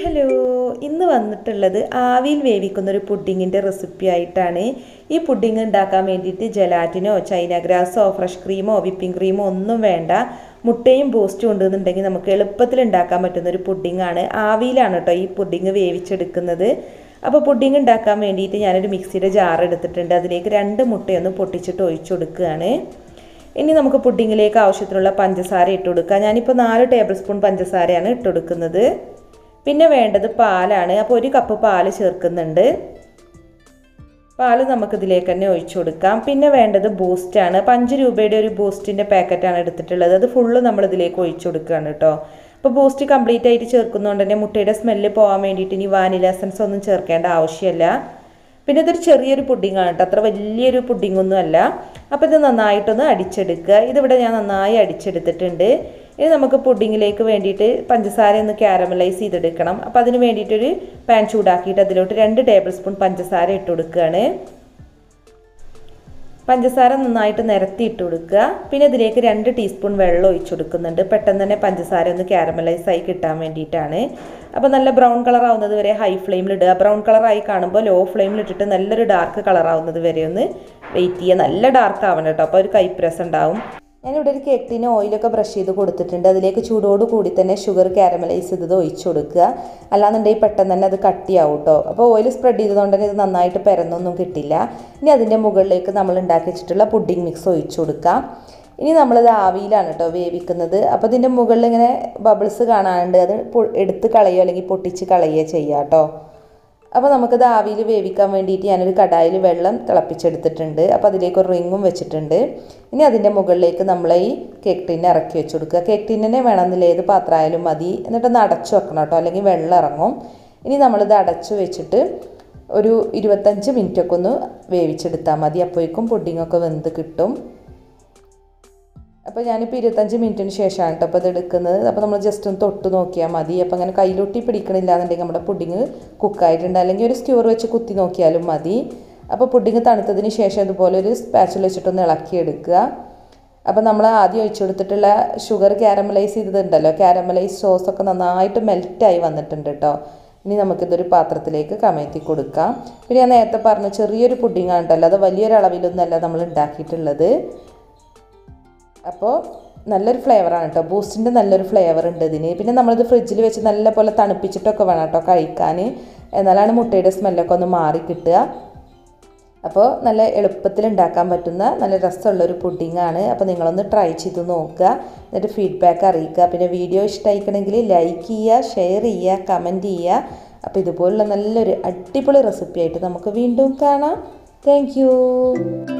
hello ഇന്ന് വന്നിട്ടുള്ളത് ആവിയിൽ വേവിക്കുന്ന ഒരു പുഡിങ്ങിൻ്റെ റെസിപ്പി ആയിട്ടാണ് ഈ പുഡിങ് ഉണ്ടാക്കാൻ വേണ്ടിയിട്ട് ജലാറ്റിനോ ചൈന ഗ്രാസോ ഫ്രഷ് ക്രീമോ വിപ്പിംഗ് ക്രീമോ ഒന്നും വേണ്ട മുട്ടയും ബൂസ്റ്റും ഉണ്ടെന്നുണ്ടെങ്കിൽ നമുക്ക് എളുപ്പത്തിൽ ഉണ്ടാക്കാൻ പറ്റുന്ന ഒരു പുഡിങ്ങാണ് ആവിയിലാണ് കേട്ടോ ഈ പുഡിങ് വേവിച്ചെടുക്കുന്നത് അപ്പോൾ പുഡിങ് ഉണ്ടാക്കാൻ വേണ്ടിയിട്ട് ഞാനൊരു മിക്സിയുടെ ജാർ എടുത്തിട്ടുണ്ട് അതിലേക്ക് രണ്ട് മുട്ടയൊന്ന് പൊട്ടിച്ചിട്ട് ഒഴിച്ചു കൊടുക്കുകയാണ് ഇനി നമുക്ക് പുഡിങ്ങിലേക്ക് ആവശ്യത്തിനുള്ള പഞ്ചസാര ഇട്ട് കൊടുക്കാം ഞാനിപ്പോൾ നാല് ടേബിൾ സ്പൂൺ പഞ്ചസാരയാണ് ഇട്ട് കൊടുക്കുന്നത് പിന്നെ വേണ്ടത് പാലാണ് അപ്പോൾ ഒരു കപ്പ് പാല് ചേർക്കുന്നുണ്ട് പാല് നമുക്കിതിലേക്ക് തന്നെ ഒഴിച്ചു കൊടുക്കാം പിന്നെ വേണ്ടത് ബൂസ്റ്റാണ് അപ്പോൾ അഞ്ച് രൂപയുടെ ഒരു ബൂസ്റ്റിൻ്റെ പാക്കറ്റാണ് എടുത്തിട്ടുള്ളത് അത് ഫുള്ള് നമ്മൾ ഇതിലേക്ക് ഒഴിച്ചു കൊടുക്കുകയാണ് കേട്ടോ അപ്പോൾ ബൂസ്റ്റ് കംപ്ലീറ്റ് ആയിട്ട് ചേർക്കുന്നതുകൊണ്ട് തന്നെ മുട്ടയുടെ സ്മെല്ല് പോകാൻ വേണ്ടിയിട്ട് ഇനി വാനില എസൻസ് ഒന്നും ചേർക്കേണ്ട ആവശ്യമില്ല പിന്നെ ഇതൊരു ചെറിയൊരു പുഡിംഗ് ആണ് കേട്ടോ അത്ര വലിയൊരു പുഡിംഗ് ഒന്നും അല്ല അപ്പോൾ ഇത് നന്നായിട്ടൊന്ന് അടിച്ചെടുക്കുക ഇതിവിടെ ഞാൻ നന്നായി അടിച്ചെടുത്തിട്ടുണ്ട് ഇനി നമുക്ക് പുഡിങ്ങിലേക്ക് വേണ്ടിയിട്ട് പഞ്ചസാര ഒന്ന് ക്യാരമലൈസ് ചെയ്തെടുക്കണം അപ്പോൾ അതിന് വേണ്ടിയിട്ടൊരു പാൻ ചൂടാക്കിയിട്ട് അതിലോട്ട് രണ്ട് ടേബിൾ സ്പൂൺ പഞ്ചസാര ഇട്ട് കൊടുക്കുകയാണ് പഞ്ചസാര നന്നായിട്ട് നിരത്തി ഇട്ട് കൊടുക്കുക പിന്നെ ഇതിലേക്ക് രണ്ട് ടീസ്പൂൺ വെള്ളം ഒഴിച്ചു കൊടുക്കുന്നുണ്ട് പെട്ടെന്ന് തന്നെ പഞ്ചസാര ഒന്ന് ക്യാരമലൈസ് ആയി കിട്ടാൻ വേണ്ടിയിട്ടാണ് അപ്പോൾ നല്ല ബ്രൗൺ കളർ ആവുന്നത് വരെ ഹൈ ഫ്ലെയിമിൽ ഇടുക ബ്രൗൺ കളറായി കാണുമ്പോൾ ലോ ഫ്ലെയിമിൽ ഇട്ടിട്ട് നല്ലൊരു ഡാർക്ക് കളർ ആവുന്നത് വരെ ഒന്ന് വെയിറ്റ് ചെയ്യുക നല്ല ഡാർക്ക് ആവണം കേട്ടോ അപ്പോൾ ഒരു കൈപ്രസ് ഉണ്ടാവും ഞാനിവിടെ ഒരു കേക്കിന് ഓയിലൊക്കെ ബ്രഷ് ചെയ്ത് കൊടുത്തിട്ടുണ്ട് അതിലേക്ക് ചൂടോട് കൂടി തന്നെ ഷുഗർ കാരമലൈസ് ചെയ്തത് ഒഴിച്ചു കൊടുക്കുക അല്ലാന്നുണ്ടെങ്കിൽ പെട്ടെന്ന് തന്നെ അത് കട്ടിയാവും കേട്ടോ അപ്പോൾ ഓയിൽ സ്പ്രെഡ് ചെയ്തതുകൊണ്ട് തന്നെ ഇത് നന്നായിട്ട് പരന്നൊന്നും കിട്ടില്ല ഇനി അതിൻ്റെ മുകളിലേക്ക് നമ്മൾ ഉണ്ടാക്കി വെച്ചിട്ടുള്ള പുഡിംഗ് മിക്സ് ഒഴിച്ചു കൊടുക്കാം ഇനി നമ്മളിത് ആവിയിലാണ് കേട്ടോ വേവിക്കുന്നത് അപ്പോൾ ഇതിൻ്റെ മുകളിൽ ഇങ്ങനെ ബബിൾസ് കാണാനുണ്ട് അത് എടുത്ത് കളയുകയോ അല്ലെങ്കിൽ പൊട്ടിച്ച് കളയുകയോ ചെയ്യുക കേട്ടോ അപ്പോൾ നമുക്കത് ആവിയിൽ വേവിക്കാൻ വേണ്ടിയിട്ട് ഞാനൊരു കടായിൽ വെള്ളം തിളപ്പിച്ചെടുത്തിട്ടുണ്ട് അപ്പോൾ അതിലേക്ക് ഒരു റിങ്ങും വെച്ചിട്ടുണ്ട് ഇനി അതിൻ്റെ മുകളിലേക്ക് നമ്മൾ ഈ കേക്ക് ടിന്നെ ഇറക്കി വെച്ച് കൊടുക്കുക കേക്ക് ടിന്നെ വേണമെന്നില്ല ഏത് പാത്രമായാലും മതി എന്നിട്ടൊന്ന് അടച്ചു വെക്കണം കേട്ടോ അല്ലെങ്കിൽ വെള്ളം ഇറങ്ങും ഇനി നമ്മളിത് അടച്ചു വെച്ചിട്ട് ഒരു ഇരുപത്തഞ്ച് മിനിറ്റൊക്കെ ഒന്ന് വേവിച്ചെടുത്താൽ മതി അപ്പോഴേക്കും പുഡിങ്ങൊക്കെ വെന്ത് കിട്ടും അപ്പോൾ ഞാനിപ്പോൾ ഇരുപത്തഞ്ച് മിനിറ്റിന് ശേഷമാണ് കേട്ടോ അപ്പോൾ ഇത് എടുക്കുന്നത് അപ്പോൾ നമ്മൾ ജസ്റ്റ് ഒന്ന് തൊട്ട് നോക്കിയാൽ മതി അപ്പോൾ അങ്ങനെ കയ്യിലൊട്ടി പിടിക്കണില്ല എന്നുണ്ടെങ്കിൽ നമ്മുടെ പുഡിങ് കുക്കായിട്ടുണ്ട് അല്ലെങ്കിൽ ഒരു സ്ക്യൂർ വെച്ച് കുത്തി നോക്കിയാലും മതി അപ്പോൾ പുഡിങ് തണുത്തതിന് ശേഷം ഇതുപോലെ ഒരു സ്പാച്ചിൽ വെച്ചിട്ടൊന്ന് ഇളക്കിയെടുക്കുക അപ്പോൾ നമ്മൾ ആദ്യം ഒഴിച്ചു കൊടുത്തിട്ടുള്ള ഷുഗർ കാരമലൈസ് ചെയ്തതുണ്ടല്ലോ കാരമലൈസ് സോസൊക്കെ നന്നായിട്ട് മെൽറ്റായി വന്നിട്ടുണ്ട് കേട്ടോ ഇനി നമുക്കിതൊരു പാത്രത്തിലേക്ക് കമഴ്ത്തി കൊടുക്കാം പിന്നെ ഞാൻ നേരത്തെ പറഞ്ഞ ചെറിയൊരു പുഡിങ് ആണ് കേട്ടോ അത് വലിയൊരു അളവിലൊന്നുമല്ല നമ്മൾ ഉണ്ടാക്കിയിട്ടുള്ളത് അപ്പോൾ നല്ലൊരു ഫ്ലേവറാണ് കേട്ടോ ബൂസ്റ്റിൻ്റെ നല്ലൊരു ഫ്ലേവർ ഉണ്ട് ഇതിന് പിന്നെ നമ്മളിത് ഫ്രിഡ്ജിൽ വെച്ച് നല്ല പോലെ തണുപ്പിച്ചിട്ടൊക്കെ വേണം കേട്ടോ കഴിക്കാൻ എന്നാലാണ് മുട്ടയുടെ സ്മെല്ലൊക്കെ ഒന്ന് മാറി കിട്ടുക അപ്പോൾ നല്ല എളുപ്പത്തിൽ ഉണ്ടാക്കാൻ പറ്റുന്ന നല്ല രസമുള്ളൊരു പുഡിങ്ങാണ് അപ്പോൾ നിങ്ങളൊന്ന് ട്രൈ ചെയ്ത് നോക്കുക എന്നിട്ട് ഫീഡ്ബാക്ക് അറിയിക്കുക പിന്നെ വീഡിയോ ഇഷ്ടമായിക്കണമെങ്കിൽ ലൈക്ക് ചെയ്യുക ഷെയർ ചെയ്യുക കമൻറ്റ് ചെയ്യുക അപ്പോൾ ഇതുപോലുള്ള നല്ലൊരു അടിപൊളി റെസിപ്പി ആയിട്ട് നമുക്ക് വീണ്ടും കാണാം താങ്ക്